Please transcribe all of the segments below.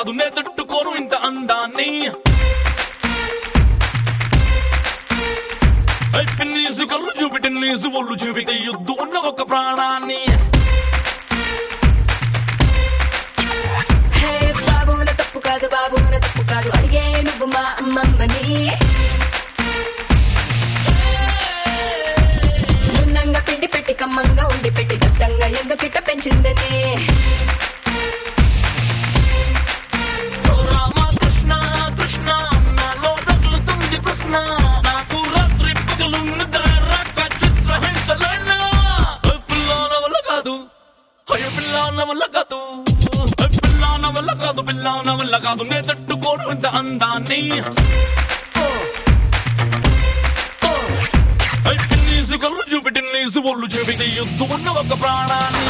కాదు నే తట్టుకోను ఇంత అందాన్ని ఐ పిన్నీసు కళ్ళు చూపిటి నీసు ఒళ్ళు చూపితే యుద్ధు ఉన్న ఒక ప్రాణాన్ని హే బాబు నా తప్పు కాదు బాబు నా తప్పు కాదు అడిగే నువ్వు మా అమ్మమ్మని నున్నంగా పిండి పెట్టి కమ్మంగా ఉండి పెట్టి దట్టంగా ఎందుకిట్ట పెంచిందని ఓ రామ కృష్ణ కృష్ణ నాలో రగులుతుంది ప్రశ్న నాకు రాత్రి పగలు నిద్ర రాక చిత్ర హింసలైన పిల్లాన వల్ల కాదు అయ్యో పిల్లాన వల్ల కాదు ఓ పిల్లాన వల్ల కాదు పిల్లాన వల్ల కాదు నే తట్టుకోను ఇంత అందాన్ని ఐ పిన్నీసు కళ్ళు చూపిటి నీసు ఒళ్ళు చూపితే యుద్ధం ఉన్న ఒక ప్రాణాన్ని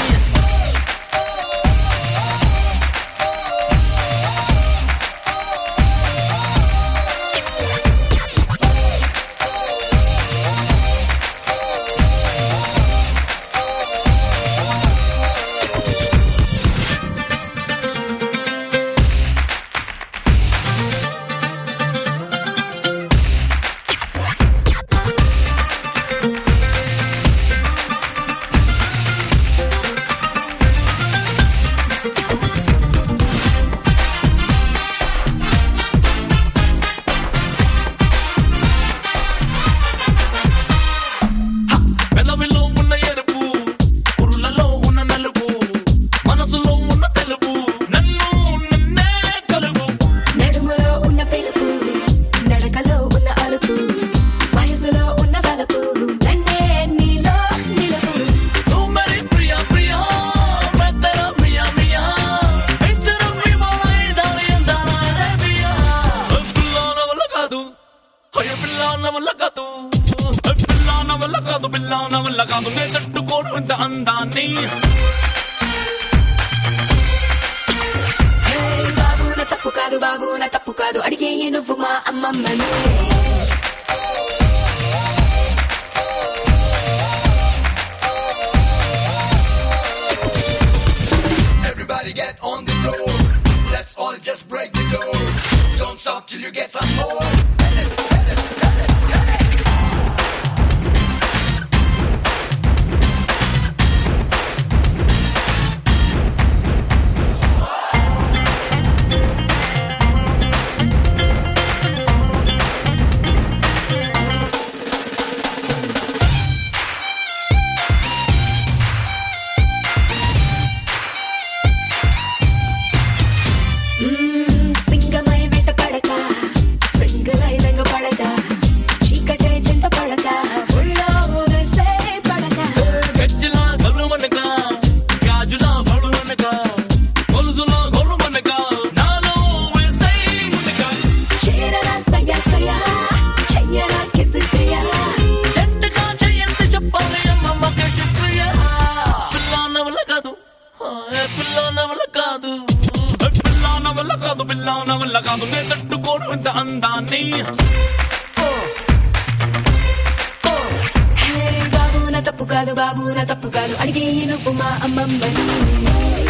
పెదవిలో ఉన్న ఎరుపు పురులలో ఉన్న నలుపు మనసులో ఉన్న తెలుపు నన్ను నిన్నే కలుపు నడుములో ఉన్న పెలుపు నడకలో ఉన్న అలుపు వయసులో ఉన్న వలపు నన్నే నీలో నిలుపు నువ్వు మరి ప్రియా ప్రియా పెద్దల ప్రియా ప్రియా ఇద్దరు వివాదాలు ఎందాలా రేపియా పిల్లాన వల్ల కాదు అయ్య పిల్లాన వల్ల కాదు పిల్లాన వల్ల కాదు పిల్లాన వల్ల కాదు నే తట్టుకోను ఇంత అందాన్ని హే బాబు నా తప్పు కాదు బాబు నా తప్పు కాదు అడిగే నువ్వు మా అమ్మమ్మని Everybody get on the floor. Let's all just break the door. Don't stop till you get some more. మ్మ్, సింగమై వెంట పడక సింగలై రంగ పడక చీకటే చింత పడక ఉళ్ళో ఊరేసే పడక గజ్జల గరుమనక గాజుల బడునక కొలుసుల గొరుమనక నాలో వేసై మునక చేరరా సయ్యా సయ్యా చెయ్యరా కిసుక్రియా ఎంతగా చెయ్యంత చెప్పాలి అమ్మమ్మకి శుక్రియ పిల్లాన వల్ల కాదు ఏ పిల్లాన వల్ల కాదు ఏ పిల్లాన వల్ల కాదు పిల్లాన వల్ల కాదు నే తట్టుకోను ఇంత అందాన్ని హే బాబు నా తప్పు కాదు బాబు నా తప్పు కాదు అడిగే నువ్వు మా అమ్మమ్మని